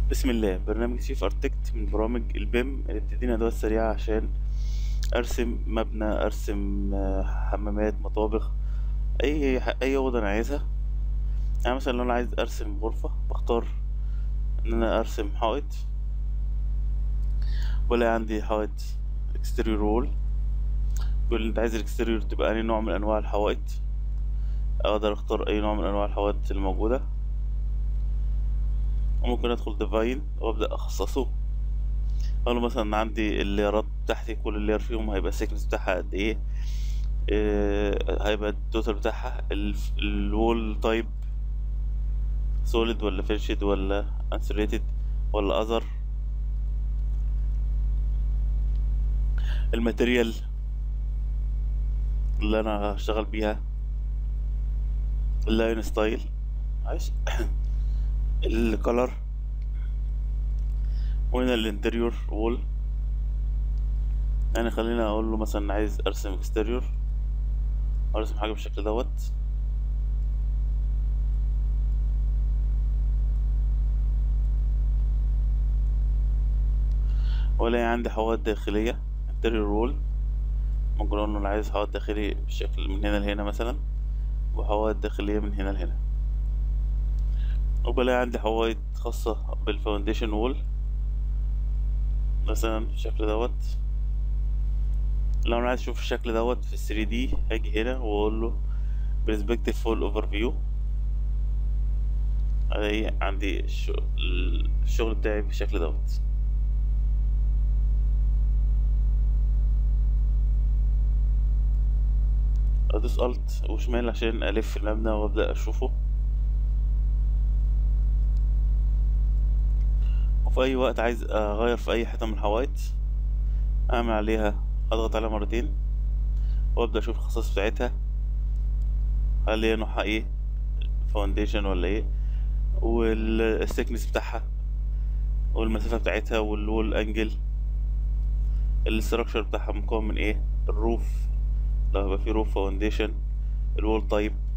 بسم الله برنامج شيف ارتكت من برامج البيم اللي بتدينا ادوات سريعه عشان ارسم مبنى ارسم آه، حمامات مطابخ اي ح- اي اوضه انا عايزها يعني مثلا لو انا عايز ارسم غرفه بختار ان انا ارسم حائط ولا عندي حائط اكستيريور وول بيقول لي انت عايز الاكستيريور تبقى انهي نوع من انواع الحوائط اقدر اختار اي نوع من انواع الحوائط الموجوده وممكن ادخل ديفاين وابدا اخصصه اقول له مثلا عندي الليرات بتاعتي كل لير فيهم هيبقى السيكنس بتاعها قد ايه إيه، هيبقى التوتال بتاعها الوول تايب سوليد ولا فينشد ولا انسوليتد ولا اذر الماتيريال اللي انا هشتغل بيها اللاين ستايل عايش الكولر وهنا الانتريور وول يعني خلينا اقول له مثلا عايز ارسم اكستيريور ارسم حاجه بالشكل دوت ولا عندي حوائط داخليه انتريور وول ممكن اقول له انا عايز حوائط داخلي بالشكل من هنا لهنا مثلا وحوائط داخليه من هنا لهنا وبلاقي عندي حوائط خاصه بالفاونديشن وول مثلا بالشكل دوت لو انا عايز اشوف الشكل دوت في 3 دي هاجي هنا واقول له برسبكتيف فول اوفر فيو الاقي عندي الشغل, الشغل بتاعي بالشكل دوت ادوس الت وشمال عشان الف المبنى وابدا اشوفه وفي اي وقت عايز اغير في اي حته من الحوايط اعمل عليها اضغط عليها مرتين وابدا اشوف الخصائص بتاعتها هل هي نوعها ايه فاونديشن ولا ايه والسيكنس بتاعها والمسافه بتاعتها والوول انجل الاستراكشر بتاعها مكون من ايه الروف لو هيبقى فيه روف فاونديشن الوول تايب